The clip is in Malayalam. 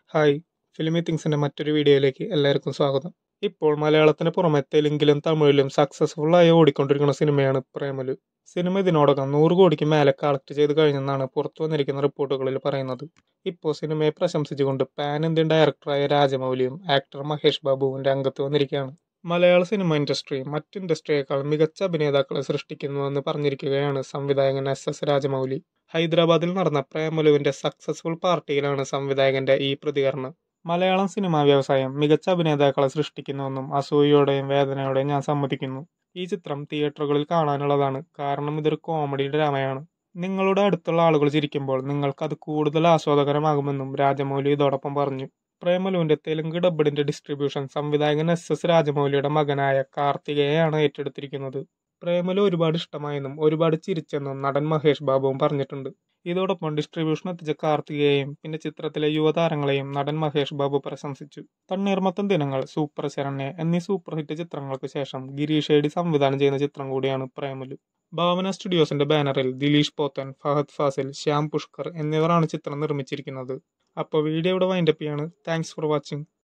ഹായ് ഫിലിമി തിങ്സിന്റെ മറ്റൊരു വീഡിയോയിലേക്ക് എല്ലാവർക്കും സ്വാഗതം ഇപ്പോൾ മലയാളത്തിന് പുറമെ തെലുങ്കിലും തമിഴിലും സക്സസ്ഫുൾ ആയി ഓടിക്കൊണ്ടിരിക്കുന്ന സിനിമയാണ് പ്രേമലു സിനിമ ഇതിനോടകം നൂറ് കോടിക്ക് മേലെ കളക്ട് ചെയ്ത് കഴിഞ്ഞെന്നാണ് പുറത്തു വന്നിരിക്കുന്ന റിപ്പോർട്ടുകളിൽ പറയുന്നത് ഇപ്പോൾ സിനിമയെ പ്രശംസിച്ചുകൊണ്ട് പാൻ ഇന്ത്യൻ ഡയറക്ടറായ രാജമൗലിയും ആക്ടർ മഹേഷ് ബാബുവും രംഗത്ത് വന്നിരിക്കുകയാണ് മലയാള സിനിമ ഇൻഡസ്ട്രി മറ്റ് ഇൻഡസ്ട്രിയേക്കാൾ മികച്ച അഭിനേതാക്കളെ സൃഷ്ടിക്കുന്നുവെന്ന് പറഞ്ഞിരിക്കുകയാണ് സംവിധായകൻ എസ് എസ് രാജമൗലി ഹൈദരാബാദിൽ നടന്ന പ്രേമലുവിന്റെ സക്സസ്ഫുൾ പാർട്ടിയിലാണ് സംവിധായകന്റെ ഈ പ്രതികരണം മലയാളം സിനിമാ വ്യവസായം മികച്ച അഭിനേതാക്കളെ സൃഷ്ടിക്കുന്നുവെന്നും അസൂയയോടെയും വേദനയോടെയും ഞാൻ സമ്മതിക്കുന്നു ഈ ചിത്രം തിയേറ്ററുകളിൽ കാണാനുള്ളതാണ് കാരണം ഇതൊരു കോമഡി ഡ്രാമയാണ് നിങ്ങളുടെ അടുത്തുള്ള ആളുകൾ ചിരിക്കുമ്പോൾ നിങ്ങൾക്ക് അത് കൂടുതൽ ആസ്വാദകരമാകുമെന്നും രാജമൗലി ഇതോടൊപ്പം പറഞ്ഞു പ്രേമലുവിന്റെ തെലുങ്ക് ഡബ്ബിഡിന്റെ ഡിസ്ട്രിബ്യൂഷൻ സംവിധായകൻ എസ് എസ് രാജമൗലിയുടെ മകനായ കാർത്തികയാണ് ഏറ്റെടുത്തിരിക്കുന്നത് പ്രേമലു ഒരുപാട് ഇഷ്ടമായെന്നും ഒരുപാട് ചിരിച്ചെന്നും നടൻ മഹേഷ് ബാബുവും പറഞ്ഞിട്ടുണ്ട് ഇതോടൊപ്പം ഡിസ്ട്രിബ്യൂഷൻ എത്തിച്ച കാർത്തികയെയും പിന്നെ ചിത്രത്തിലെ യുവതാരങ്ങളെയും നടൻ മഹേഷ് ബാബു പ്രശംസിച്ചു തണ്ണീർമത്തൻ ദിനങ്ങൾ സൂപ്പർ ശരണ്യ എന്നീ സൂപ്പർ ഹിറ്റ് ചിത്രങ്ങൾക്ക് ശേഷം ഗിരീഷ് ഏടി സംവിധാനം ചെയ്യുന്ന ചിത്രം കൂടിയാണ് പ്രേമലു ഭാവന സ്റ്റുഡിയോസിന്റെ ബാനറിൽ ദിലീഷ് പോത്തൻ ഫഹദ് ഫാസിൽ ശ്യാം പുഷ്കർ എന്നിവരാണ് ചിത്രം നിർമ്മിച്ചിരിക്കുന്നത് അപ്പോൾ വീഡിയോ ഇവിടെ വൈൻഡപ്പ് ചെയ്യാണ് താങ്ക്സ് ഫോർ വാച്ചിങ്